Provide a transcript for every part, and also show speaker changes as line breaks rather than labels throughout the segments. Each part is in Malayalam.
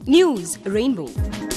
News Rainbow.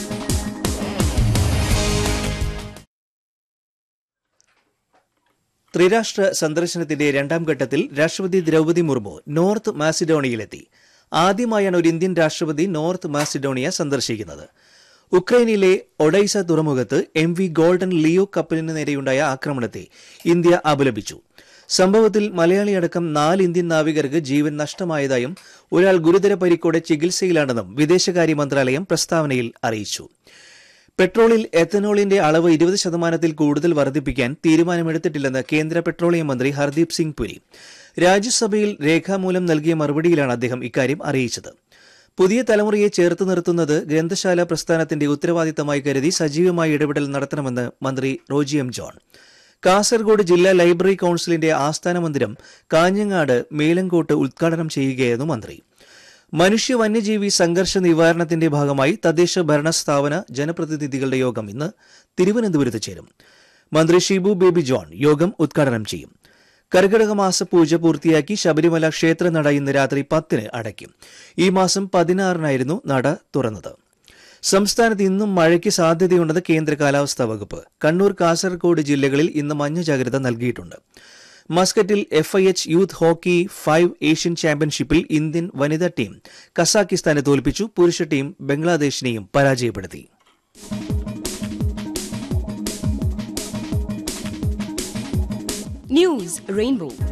ത്രിരാഷ്ട്ര സന്ദർശനത്തിന്റെ രണ്ടാം ഘട്ടത്തിൽ രാഷ്ട്രപതി ദ്രൗപദി മുർമു നോർത്ത് മാസിഡോണിയയിലെത്തി ആദ്യമായാണ് ഒരു ഇന്ത്യൻ രാഷ്ട്രപതി നോർത്ത് മാസിഡോണിയ സന്ദർശിക്കുന്നത് ഉക്രൈനിലെ ഒഡൈസ തുറമുഖത്ത് എം വി ഗോൾഡൻ ലിയോ കപ്പലിന് നേരെയുണ്ടായ ആക്രമണത്തെ ഇന്ത്യ അപലപിച്ചു സംഭവത്തിൽ മലയാളിയടക്കം നാല് ഇന്ത്യൻ നാവികർക്ക് ജീവൻ നഷ്ടമായതായും ഒരാൾ ഗുരുതര പരിക്കോടെ ചികിത്സയിലാണെന്നും വിദേശകാര്യ മന്ത്രാലയം പ്രസ്താവനയിൽ അറിയിച്ചു പെട്രോളിൽ എത്തനോളിന്റെ അളവ് ഇരുപത് ശതമാനത്തിൽ കൂടുതൽ വർദ്ധിപ്പിക്കാൻ തീരുമാനമെടുത്തിട്ടില്ലെന്ന് കേന്ദ്ര പെട്രോളിയം മന്ത്രി ഹർദീപ് സിംഗ് പുരി രാജ്യസഭയിൽ രേഖാമൂലം നൽകിയ മറുപടിയിലാണ് അദ്ദേഹം ഇക്കാര്യം അറിയിച്ചത് പുതിയ തലമുറയെ ചേർത്ത് നിർത്തുന്നത് ഗ്രന്ഥശാല പ്രസ്ഥാനത്തിന്റെ ഉത്തരവാദിത്തമായി കരുതി സജീവമായ ഇടപെടൽ നടത്തണമെന്ന് മന്ത്രി റോജി എം ജോൺ കാസർഗോഡ് ജില്ലാ ലൈബ്രറി കൌൺസിലിന്റെ ആസ്ഥാന മന്ദിരം കാഞ്ഞങ്ങാട് മേലങ്കോട്ട് ഉദ്ഘാടനം ചെയ്യുകയായിരുന്നു മന്ത്രി മനുഷ്യ വന്യജീവി സംഘർഷ നിവാരണത്തിന്റെ ഭാഗമായി തദ്ദേശ ഭരണ സ്ഥാപന ജനപ്രതിനിധികളുടെ യോഗം ഇന്ന് തിരുവനന്തപുരത്ത് ചേരും മന്ത്രി ഷിബു ബേബി ജോൺ യോഗം ഉദ്ഘാടനം ചെയ്യും കർക്കിടക മാസ പൂജ പൂർത്തിയാക്കി ശബരിമല ക്ഷേത്രനട ഇന്ന് രാത്രി പത്തിന് അടയ്ക്കും ഈ മാസം പതിനാറിനായിരുന്നു നട തുറന്നത് സംസ്ഥാനത്ത് ഇന്നും മഴയ്ക്ക് സാധ്യതയുണ്ടെന്ന് കേന്ദ്ര കാലാവസ്ഥാ വകുപ്പ് കണ്ണൂർ കാസർഗോഡ് ജില്ലകളിൽ ഇന്ന് മഞ്ഞ ജാഗ്രത നൽകിയിട്ടുണ്ട് മസ്കറ്റിൽ F I H youth hockey five Asian ചാമ്പ്യൻഷിപ്പിൽ ഇന്ത്യൻ വനിതാ ടീം കസാക്കിസ്ഥാനെ തോൽപ്പിച്ചു പുരുഷ ടീം ബംഗ്ലാദേശിനെയും പരാജയപ്പെടുത്തി
News Rainbow.